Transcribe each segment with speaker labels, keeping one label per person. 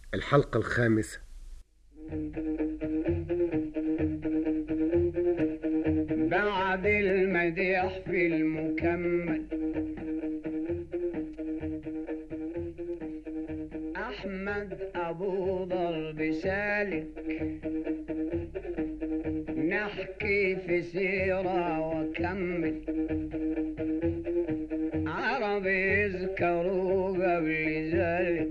Speaker 1: الحلقة الخامسة
Speaker 2: بعد المديح في المكمل أحمد أبو ضرب سالك نحكي في سيرة وكمل عرب يذكروا قبل ذلك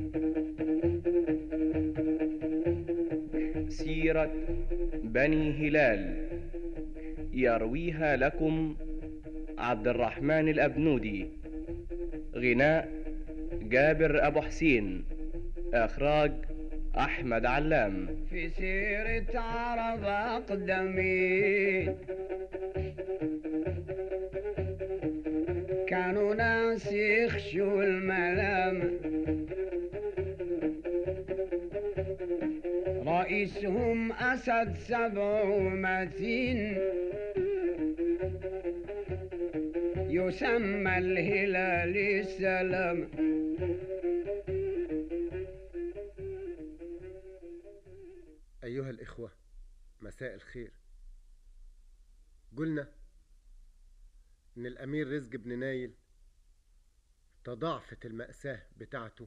Speaker 3: سيرة بني هلال يرويها لكم عبد الرحمن الأبنودي غناء جابر أبو حسين إخراج أحمد علام
Speaker 2: في سيرة عرب أقدمين كانوا ناس يخشوا الملامة رئيسهم أسد سبع ومتين يسمى الهلال السلام
Speaker 1: أيها الإخوة مساء الخير قلنا إن الأمير رزق بن نايل تضاعفت المأساة بتاعته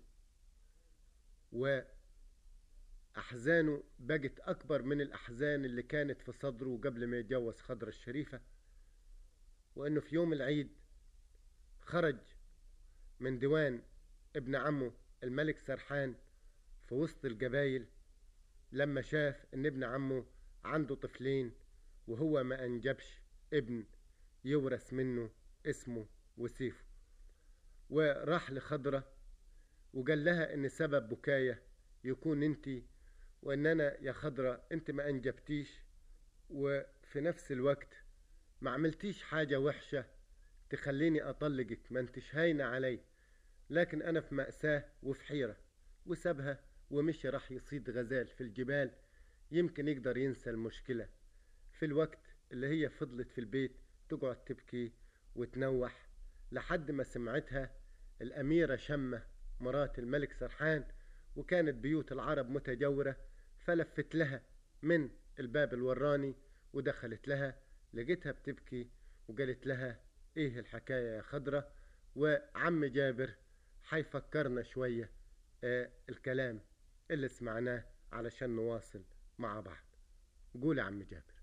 Speaker 1: وأحزانه بقت أكبر من الأحزان اللي كانت في صدره قبل ما يتجوز خضرة الشريفة وإنه في يوم العيد خرج من ديوان ابن عمه الملك سرحان في وسط الجبايل لما شاف ان ابن عمه عنده طفلين وهو ما انجبش ابن يورث منه اسمه وسيفه وراح لخضرة وقال لها ان سبب بكاية يكون انت وان انا يا خضرة انت ما انجبتيش وفي نفس الوقت ما عملتيش حاجة وحشة تخليني اطلقك ما انتش هاينة علي لكن انا في مأساة وفي حيرة وسابها ومشي راح يصيد غزال في الجبال يمكن يقدر ينسى المشكلة في الوقت اللي هي فضلت في البيت تقعد تبكي وتنوح لحد ما سمعتها الأميرة شمة مرات الملك سرحان وكانت بيوت العرب متجورة فلفت لها من الباب الوراني ودخلت لها لقيتها بتبكي وقالت لها ايه الحكاية يا خضرة وعم جابر حيفكرنا شوية آه الكلام اللي سمعناه علشان نواصل مع بعض قول يا عم جابر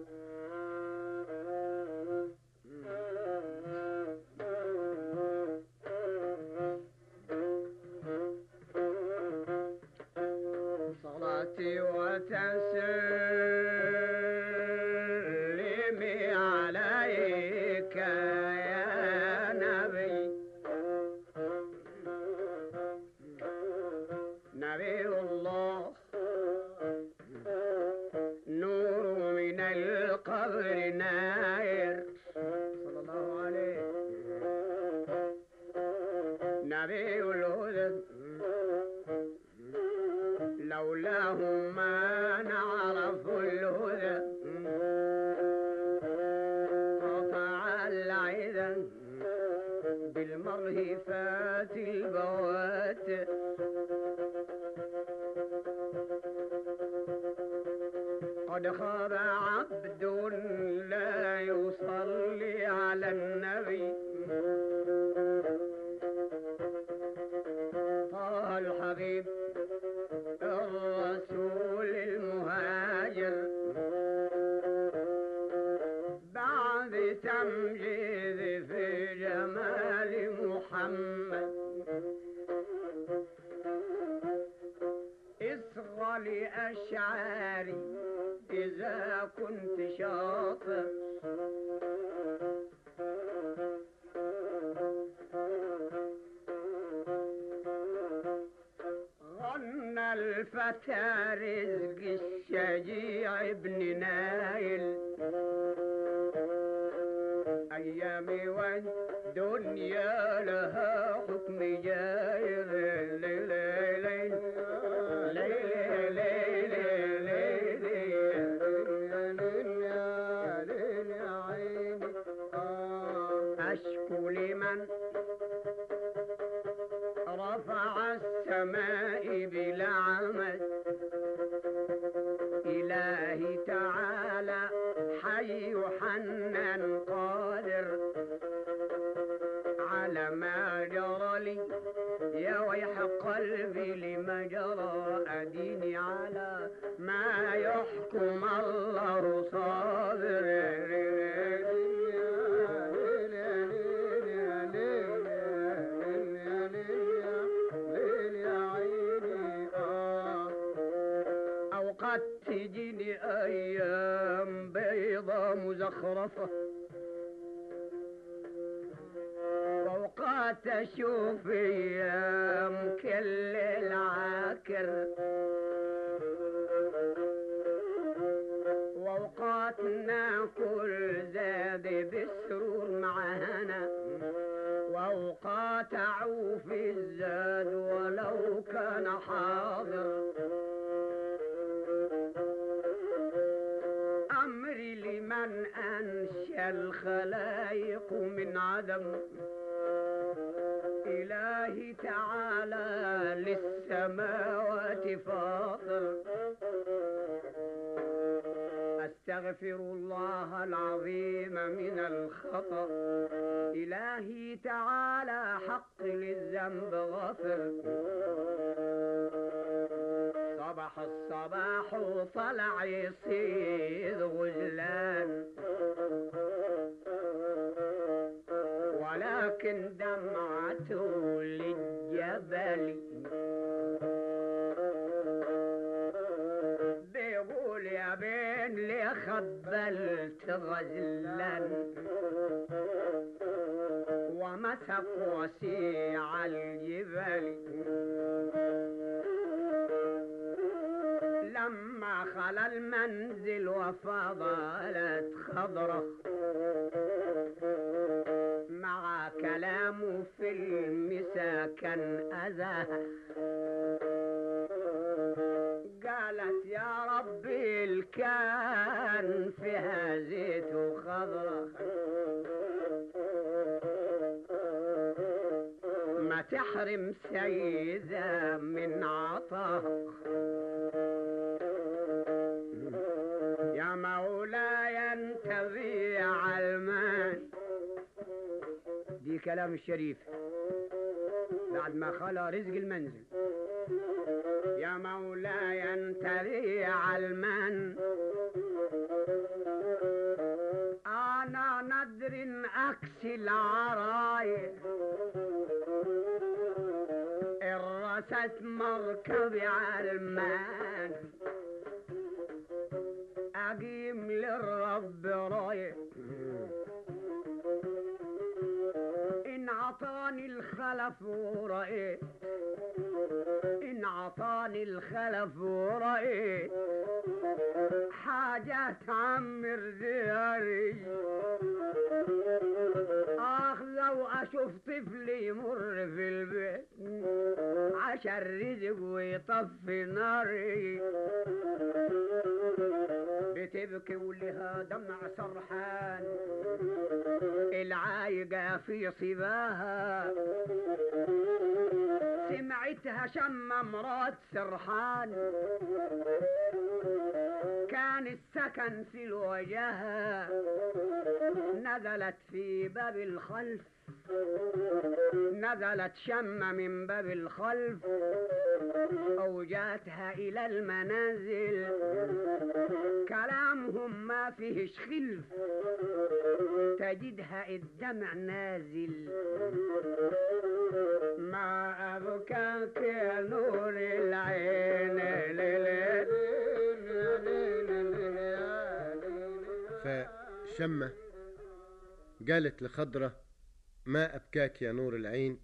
Speaker 2: صلاتي وتسليمي عليك يا نبي نبي الله نور من القبر ناير صلى الله عليه نبي الهدى لولاه ما نعرف الهدى قطع العذا بالمرهفات البوات قد خاب عبد لا يصلي على النبي طه الحبيب الرسول المهاجر بعد تمجيد في جمال محمد اصغى لأشعاري إذا كنت شاطر غنى الفتى رزق الشجيع ابن نايل أيامي والدنيا لها حكم جاير ليل ليل ليل ليل ليل ليل عيني أشكو لمن رفع السماء بلا عمد إلهي تعالى حي حنان قادر على ما جرى لي يا ويح قلبي لما جرى أديني على ما يحكم الله صابر أوقات تجيني أيام بيضة مزخرفة وأوقات أشوف أيام كل العاكر وأوقات ناكل زاد بالسرور مع هنا وأوقات أعوف الزاد ولو كان حاضر أمري لمن أنشأ الخلايق من عدم إلهي تعالى للسماوات فاطر أستغفر الله العظيم من الخطأ إلهي تعالى حق للذنب غفر صبح الصباح وطلع يصيد غزلان ولكن دمعته للجبل بيقول يا بين لي خبلت غزلان ومسك وسيع الجبل لما خلا المنزل وفضلت خضرة مع كلامه في المسا كان أذاها قالت يا ربي الكان فيها زيت وخضرة ما تحرم سيدة من عطاك يا مولاي انت بيع المال دي كلام الشريف بعد ما خلى رزق المنزل يا مولاي انت بيع المن انا ندر اكسي العرايس الرست مركبي على المان أقيم للرب رايح إن عطاني الخلف ورأيت إن عطاني الخلف ورأيت حاجة تعمر دياري آخ لو أشوف طفلي يمر في البيت عشان رزق ويطفي ناري بتبكي ولها دمع سرحان العايقة في صباها سمعتها شم مرات سرحان كان السكن في الوجهة نزلت في باب الخلف نزلت شم من باب الخلف أوجاتها إلى المنازل كلامهم ما فيهش خلف تجدها الدمع نازل ما أبكاك يا نور العين
Speaker 1: فشمة قالت لخضرة ما أبكاك يا نور العين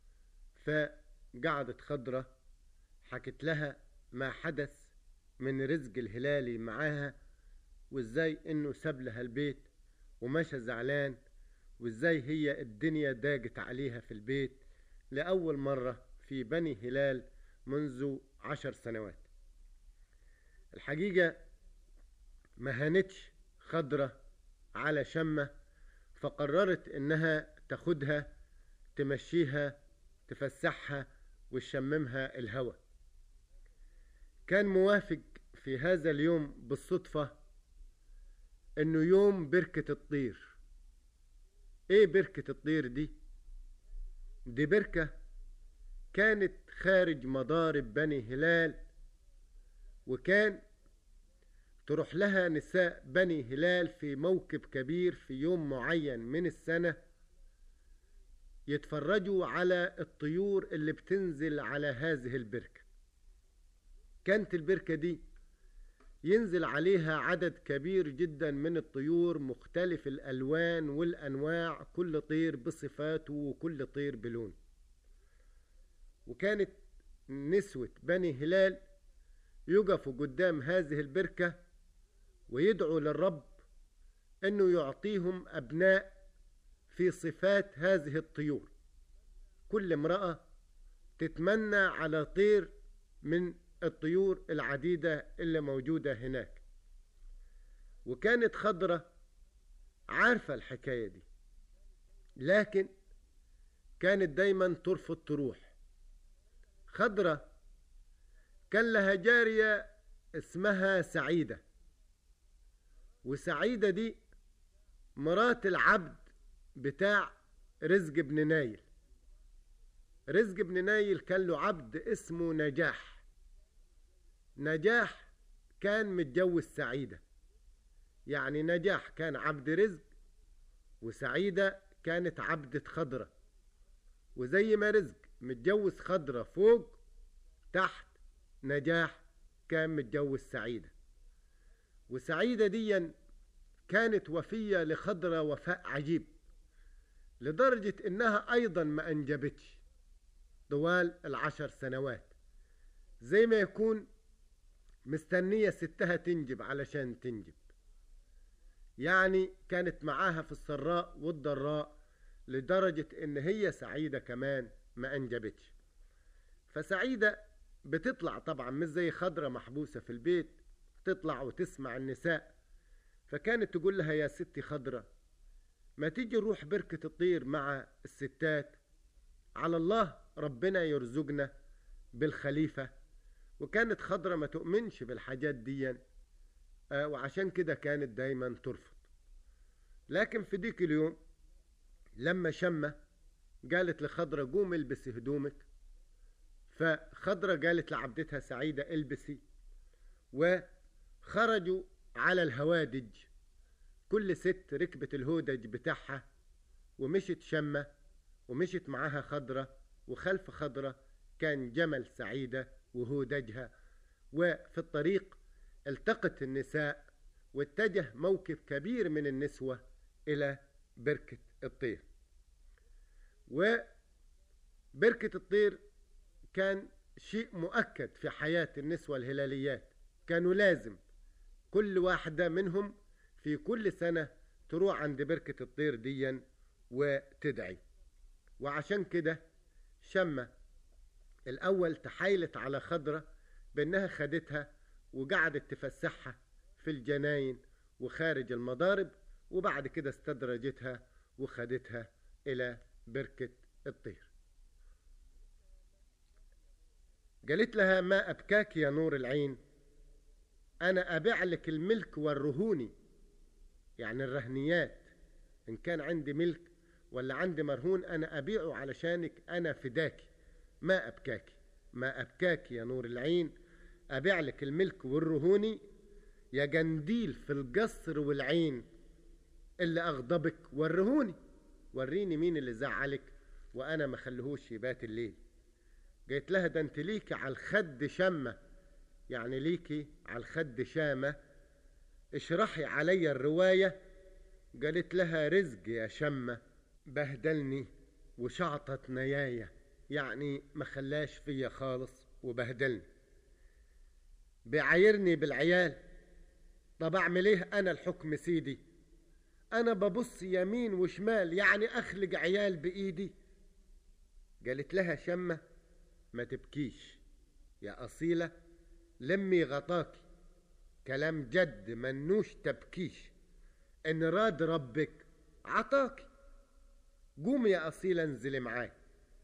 Speaker 1: فقعدت خضرة حكت لها ما حدث من رزق الهلالي معاها وازاي انه ساب لها البيت ومشى زعلان وازاي هي الدنيا داجت عليها في البيت لأول مرة في بني هلال منذ عشر سنوات الحقيقة ما هانتش خضرة على شمة فقررت انها تاخدها تمشيها تفسحها وشممها الهوى كان موافق في هذا اليوم بالصدفة انه يوم بركة الطير ايه بركة الطير دي دي بركة كانت خارج مضارب بني هلال وكان تروح لها نساء بني هلال في موكب كبير في يوم معين من السنة يتفرجوا على الطيور اللي بتنزل على هذه البركة كانت البركة دي ينزل عليها عدد كبير جدا من الطيور مختلف الألوان والأنواع كل طير بصفاته وكل طير بلون وكانت نسوة بني هلال يقفوا قدام هذه البركة ويدعوا للرب أنه يعطيهم أبناء في صفات هذه الطيور كل امرأة تتمنى على طير من الطيور العديدة اللي موجودة هناك وكانت خضرة عارفة الحكاية دي لكن كانت دايما ترفض تروح خضرة كان لها جارية اسمها سعيدة وسعيدة دي مرات العبد بتاع رزق بن نايل رزق بن نايل كان له عبد اسمه نجاح نجاح كان متجوز سعيدة يعني نجاح كان عبد رزق وسعيدة كانت عبدة خضرة وزي ما رزق متجوز خضرة فوق تحت نجاح كان متجوز سعيدة وسعيدة دي كانت وفية لخضرة وفاء عجيب لدرجة انها ايضا ما انجبتش طوال العشر سنوات زي ما يكون مستنية ستها تنجب علشان تنجب يعني كانت معاها في السراء والضراء لدرجة ان هي سعيدة كمان ما انجبتش فسعيدة بتطلع طبعا مش زي خضرة محبوسة في البيت تطلع وتسمع النساء فكانت تقول لها يا ستي خضرة ما تيجي نروح بركة الطير مع الستات على الله ربنا يرزقنا بالخليفة وكانت خضرة ما تؤمنش بالحاجات دي آه وعشان كده كانت دايما ترفض لكن في ديك اليوم لما شمة قالت لخضرة قوم البسي هدومك فخضرة قالت لعبدتها سعيدة البسي وخرجوا على الهوادج كل ست ركبت الهودج بتاعها ومشت شمة ومشت معاها خضرة وخلف خضرة كان جمل سعيدة وهودجها وفي الطريق التقت النساء واتجه موكب كبير من النسوة إلى بركة الطير وبركة الطير كان شيء مؤكد في حياة النسوة الهلاليات كانوا لازم كل واحدة منهم في كل سنة تروح عند بركة الطير ديا وتدعي وعشان كده شمة الأول تحايلت على خضرة بأنها خدتها وقعدت تفسحها في الجناين وخارج المضارب وبعد كده استدرجتها وخدتها إلى بركة الطير قالت لها ما أبكاك يا نور العين أنا أبيع لك الملك والرهوني يعني الرهنيات إن كان عندي ملك ولا عندي مرهون أنا أبيعه علشانك أنا فداكي ما أبكاك ما أبكاك يا نور العين أبيع لك الملك والرهوني يا جنديل في القصر والعين اللي أغضبك ورهوني وريني مين اللي زعلك وأنا ما خليهوش يبات الليل قلت لها ده انت ليكي على الخد شمة يعني ليكي على الخد شامة اشرحي علي الرواية قالت لها رزق يا شمة بهدلني وشعطت نيايا يعني ما خلاش فيا خالص وبهدلني بيعايرني بالعيال طب اعمل ايه انا الحكم سيدي انا ببص يمين وشمال يعني اخلق عيال بايدي قالت لها شمة ما تبكيش يا أصيلة لمي غطاكي كلام جد منوش تبكيش إن راد ربك عطاكي قومي يا أصيلة انزلي معاي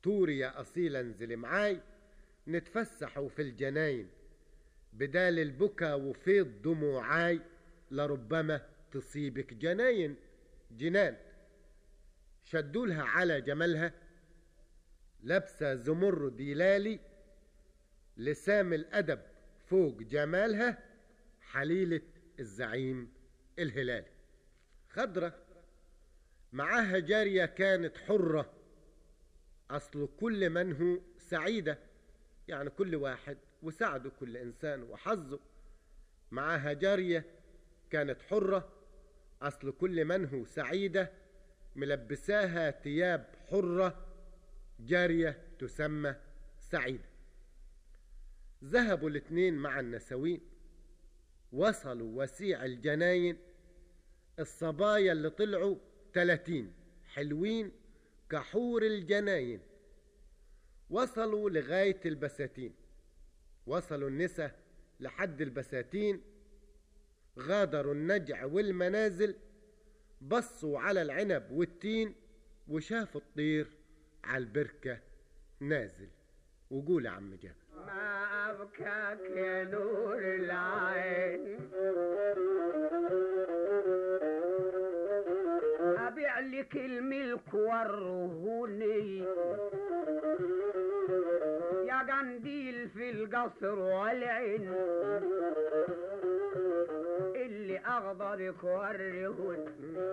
Speaker 1: طوري يا أصيل انزل معاي نتفسحوا في الجناين بدال البكا وفيض دموعاي لربما تصيبك جناين جنان شدولها على جمالها لابسة زمرد يلالي لسام الأدب فوق جمالها حليلة الزعيم الهلالي خضرة معاها جارية كانت حرة أصل كل من هو سعيدة يعني كل واحد وسعده كل إنسان وحظه معاها جارية كانت حرة أصل كل من هو سعيدة ملبساها ثياب حرة جارية تسمى سعيدة ذهبوا الاثنين مع النسوين وصلوا وسيع الجناين الصبايا اللي طلعوا تلاتين حلوين كحور الجناين وصلوا لغاية البساتين وصلوا النساء لحد البساتين غادروا النجع والمنازل بصوا على العنب والتين وشافوا الطير على البركة نازل وقول يا عم جابر
Speaker 2: ما أبكاك يا نور العين أبيع لك الملك والرهوني يا قنديل في القصر والعين اللي أغضبك والرهون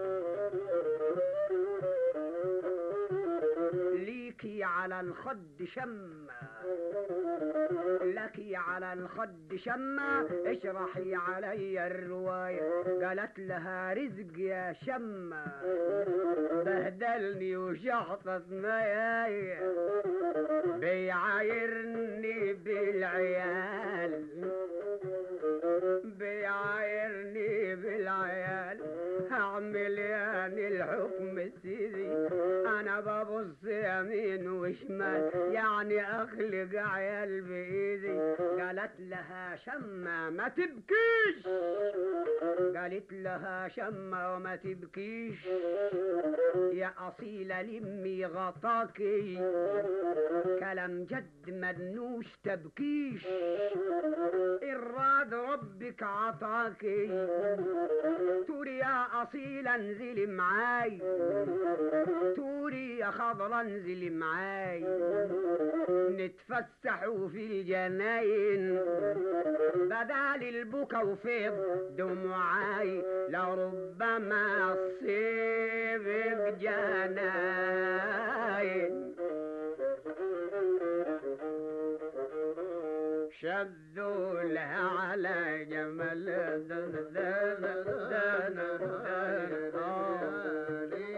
Speaker 2: ليكي على الخد شمة لك على الخد شمة اشرحي علي الرواية قالت لها رزق يا شمة بهدلني وشحطت مياي بيعايرني بالعيال بيعايرني بالعيال هعمل يعني الحكم سيدي انا ببص يمين وشمال يعني اخلق عيال بايدي قالت لها شمة ما تبكيش قالت لها شمة وما تبكيش يا أصيلة لمي غطاكي كلام جد مدنوش تبكيش الراد ربك عطاكي توري يا أصيلة انزلي معاي توري يا خضرة انزلي معاي نتفسحوا في الجناين بدال البكا وفيض دموعاي لربما صيبك جناين شدوا لها على جمل دن دن دن دن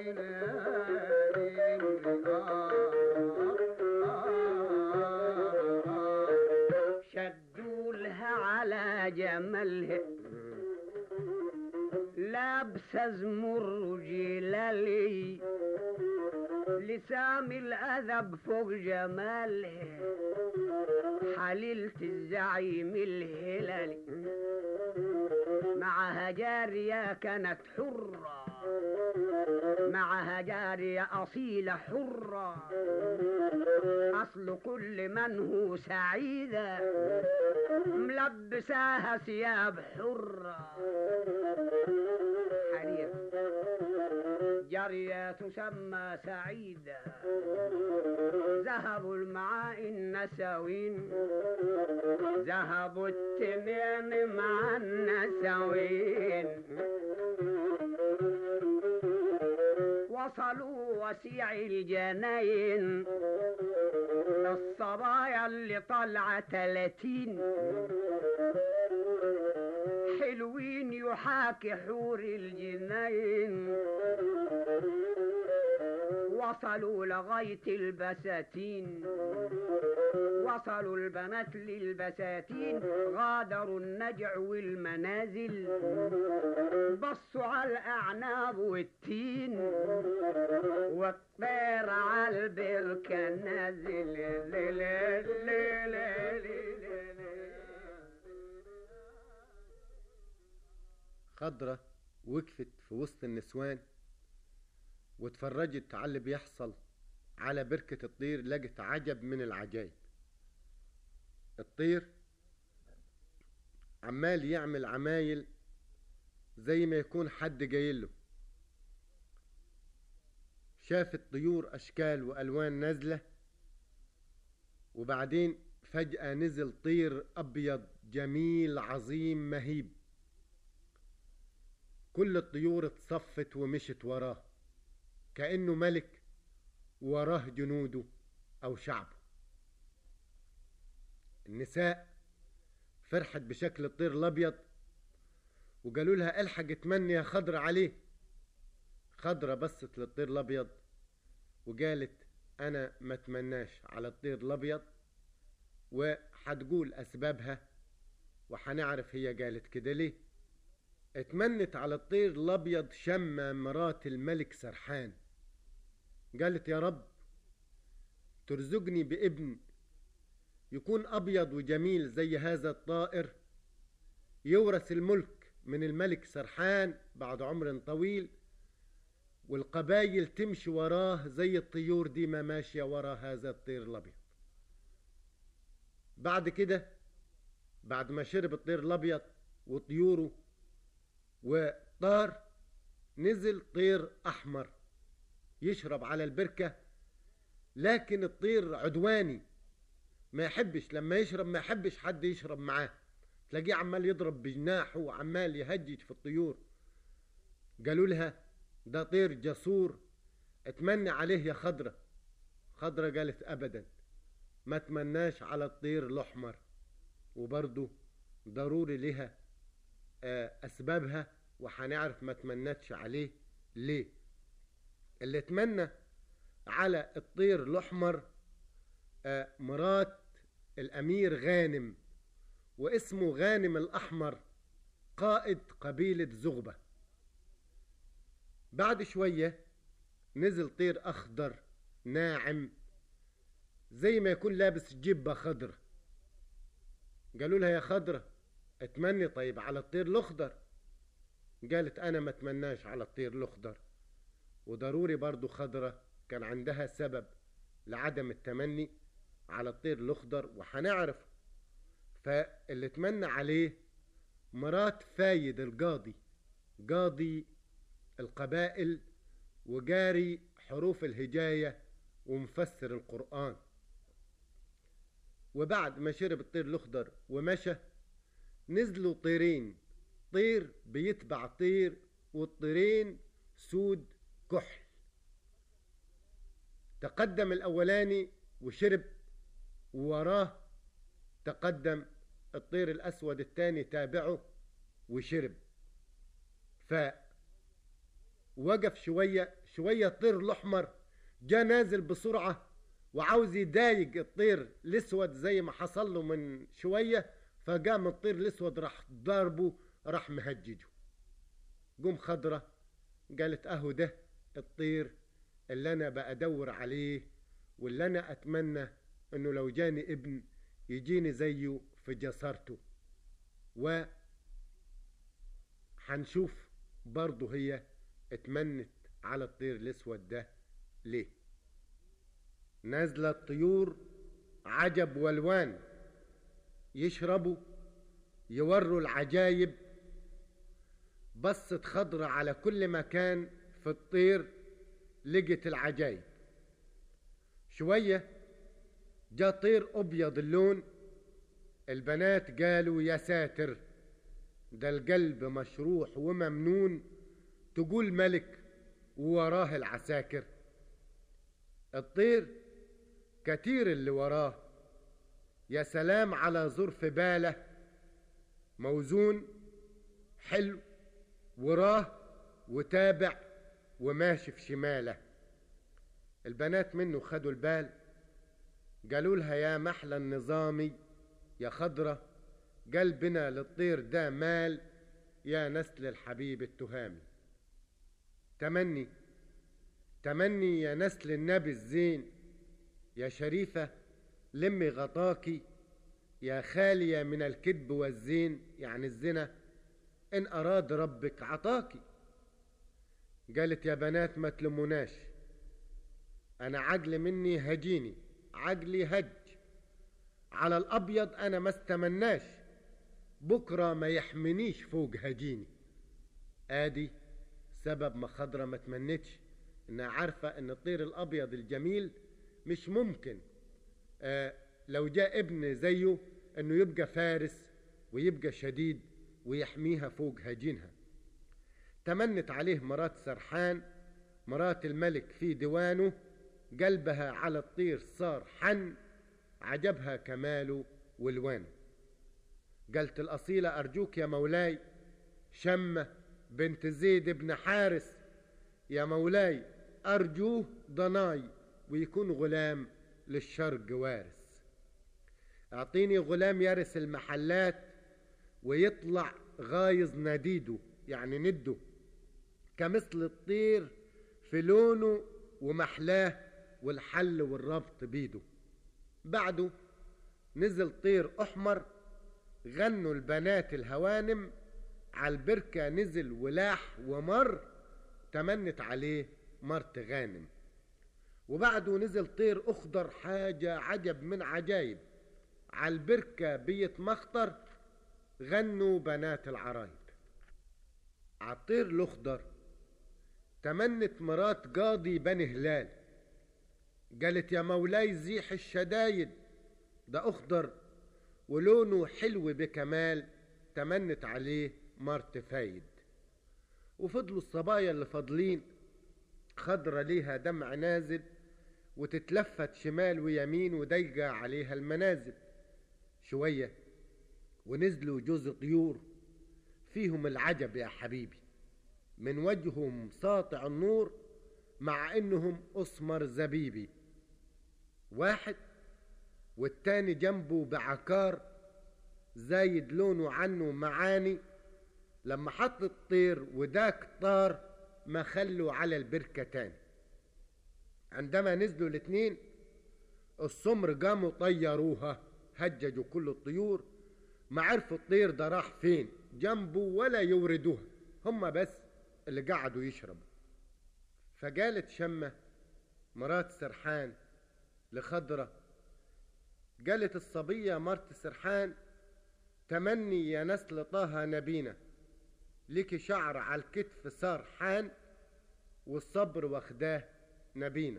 Speaker 2: شدوا لها على جملها لابسه زمر جلالي لسام الأذب فوق جمالها حليلة الزعيم الهلالي معها جارية كانت حرة معها جارية أصيلة حرة أصل كل من هو سعيدة ملبساها ثياب حرة حرير جارية تسمى سعيدة ذهبوا المعاء النسوين ذهبوا التنين مع النسوين وصلوا وسيع الجناين الصبايا اللي طالعة تلاتين حلوين يحاكي حور الجناين وصلوا لغاية البساتين وصلوا البنات للبساتين غادروا النجع والمنازل بصوا على الأعناب والتين والطير على البركة نازل لي- لي- لي- لي- لي- لي-
Speaker 1: خضرة وقفت في وسط النسوان واتفرجت على اللي بيحصل على بركة الطير لقت عجب من العجائب الطير عمال يعمل عمايل زي ما يكون حد جايله شافت طيور أشكال وألوان نازلة وبعدين فجأة نزل طير أبيض جميل عظيم مهيب كل الطيور اتصفت ومشت وراه كأنه ملك وراه جنوده أو شعبه النساء فرحت بشكل الطير الأبيض وقالوا لها الحق اتمني يا خضرة عليه خضرة بصت للطير الأبيض وقالت أنا ما اتمناش على الطير الأبيض وحتقول أسبابها وحنعرف هي قالت كده ليه اتمنت على الطير الأبيض شمة مرات الملك سرحان قالت يا رب ترزقني بابن يكون أبيض وجميل زي هذا الطائر يورث الملك من الملك سرحان بعد عمر طويل والقبايل تمشي وراه زي الطيور دي ما ماشية ورا هذا الطير الأبيض بعد كده بعد ما شرب الطير الأبيض وطيوره وطار نزل طير أحمر يشرب على البركة لكن الطير عدواني ما يحبش لما يشرب ما يحبش حد يشرب معاه تلاقيه عمال يضرب بجناحه وعمال يهجج في الطيور قالوا لها ده طير جسور اتمنى عليه يا خضرة خضرة قالت أبدا ما تمناش على الطير الأحمر وبرضه ضروري لها أسبابها وحنعرف ما تمنتش عليه ليه اللي اتمنى على الطير الأحمر مرات الأمير غانم واسمه غانم الأحمر قائد قبيلة زغبة بعد شوية نزل طير أخضر ناعم زي ما يكون لابس جبة خضرة قالوا لها يا خضرة اتمني طيب على الطير الأخضر قالت أنا ما اتمناش على الطير الأخضر وضروري برضو خضرة كان عندها سبب لعدم التمني على الطير الأخضر وحنعرف فاللي اتمنى عليه مرات فايد القاضي قاضي القبائل وجاري حروف الهجاية ومفسر القرآن وبعد ما شرب الطير الأخضر ومشى نزلوا طيرين طير بيتبع طير والطيرين سود كحل تقدم الأولاني وشرب ووراه تقدم الطير الأسود الثاني تابعه وشرب فوقف شوية شوية الطير الأحمر جا نازل بسرعة وعاوز يضايق الطير الأسود زي ما حصل له من شوية فقام الطير الأسود راح ضاربه راح مهججه قوم خضرة قالت أهو ده الطير اللي أنا بأدور عليه واللي أنا أتمنى إنه لو جاني ابن يجيني زيه في جسارته و حنشوف برضه هي اتمنت على الطير الاسود ده ليه نازله الطيور عجب والوان يشربوا يوروا العجايب بصت خضرة على كل مكان في الطير لقت العجايب شويه جاء طير أبيض اللون البنات قالوا يا ساتر ده القلب مشروح وممنون تقول ملك ووراه العساكر الطير كتير اللي وراه يا سلام على ظرف باله موزون حلو وراه وتابع وماشي في شماله البنات منه خدوا البال قالوا لها يا محلى النظامي يا خضرة قلبنا للطير ده مال يا نسل الحبيب التهامي تمني تمني يا نسل النبي الزين يا شريفة لمي غطاكي يا خالية من الكذب والزين يعني الزنا إن أراد ربك عطاكي قالت يا بنات ما تلموناش أنا عقل مني هجيني عقلي هج على الأبيض أنا ما استمناش بكرة ما يحمنيش فوق هجيني آدي سبب ما خضرة ما تمنتش إنها عارفة إن الطير الأبيض الجميل مش ممكن آه لو جاء ابن زيه إنه يبقى فارس ويبقى شديد ويحميها فوق هجينها تمنت عليه مرات سرحان مرات الملك في ديوانه قلبها على الطير صار حن عجبها كماله والوانه قالت الأصيلة أرجوك يا مولاي شمة بنت زيد بن حارس يا مولاي أرجوه ضناي ويكون غلام للشرق وارث اعطيني غلام يرث المحلات ويطلع غايظ نديده يعني نده كمثل الطير في لونه ومحلاه والحل والربط بيده بعده نزل طير أحمر غنوا البنات الهوانم على البركة نزل ولاح ومر تمنت عليه مرت غانم وبعده نزل طير أخضر حاجة عجب من عجايب على البركة بيت مخطر غنوا بنات العرايب عالطير الأخضر تمنت مرات قاضي بني هلال قالت يا مولاي زيح الشدايد ده أخضر ولونه حلو بكمال تمنت عليه مرت فايد وفضلوا الصبايا اللي فاضلين خضرة ليها دمع نازل وتتلفت شمال ويمين وضيقة عليها المنازل شوية ونزلوا جوز طيور فيهم العجب يا حبيبي من وجههم ساطع النور مع انهم اسمر زبيبي واحد والتاني جنبه بعكار زايد لونه عنه معاني لما حط الطير وداك طار ما خلوا على البركة تاني عندما نزلوا الاتنين السمر قاموا طيروها هججوا كل الطيور ما عرفوا الطير ده راح فين جنبه ولا يوردوها هم بس اللي قعدوا يشربوا فقالت شمة مرات سرحان لخضرة قالت الصبية مرت سرحان تمني يا نسل طه نبينا لك شعر على الكتف صار حان والصبر واخداه نبينا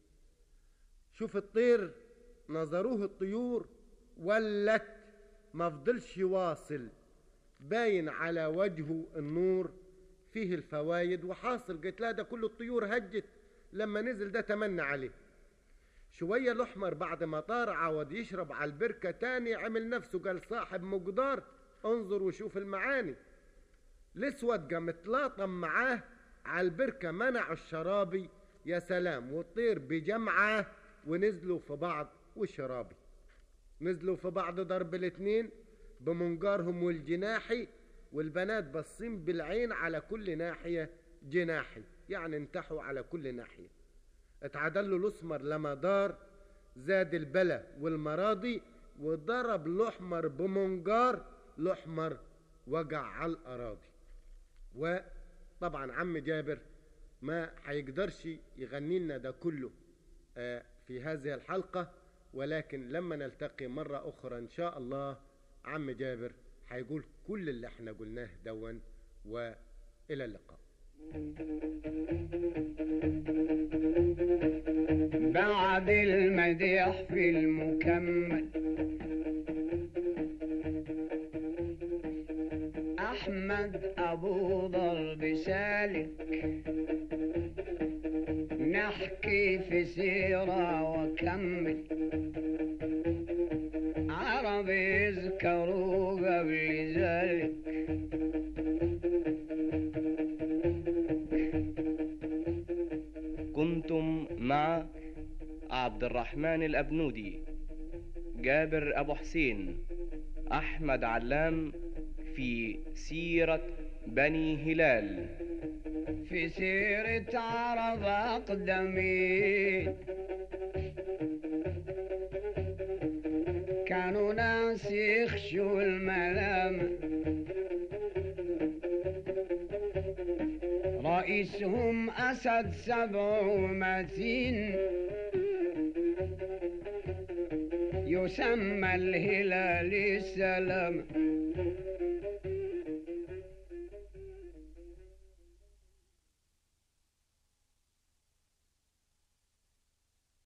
Speaker 1: شوف الطير نظروه الطيور ولت ما فضلش واصل باين على وجهه النور فيه الفوايد وحاصل قلت لا ده كل الطيور هجت لما نزل ده تمنى عليه شوية الأحمر بعد ما طار عاود يشرب على البركة تاني عمل نفسه قال صاحب مقدار انظر وشوف المعاني الاسود قام متلاطم معاه على البركة منع الشرابي يا سلام والطير بجمعه ونزلوا في بعض والشرابي نزلوا في بعض ضرب الاتنين بمنجارهم والجناحي والبنات باصين بالعين على كل ناحية جناحي يعني انتحوا على كل ناحية اتعدلوا الاسمر لما دار زاد البلا والمراضي وضرب الاحمر بمنجار الاحمر وقع على الاراضي وطبعا عم جابر ما هيقدرش يغني لنا ده كله في هذه الحلقة ولكن لما نلتقي مرة أخرى إن شاء الله عم جابر هيقول كل اللي احنا قلناه دون وإلى اللقاء
Speaker 2: بعد المديح في المكمل أحمد أبو ضرب سالك نحكي في سيرة وكمل عرب يذكروا قبل ذلك
Speaker 3: كنتم مع عبد الرحمن الأبنودي جابر أبو حسين أحمد علام في سيرة بني هلال
Speaker 2: في سيرة عرب أقدمين كانوا ناس يخشوا الملام
Speaker 4: رئيسهم أسد سبع متين يسمى الهلال السلام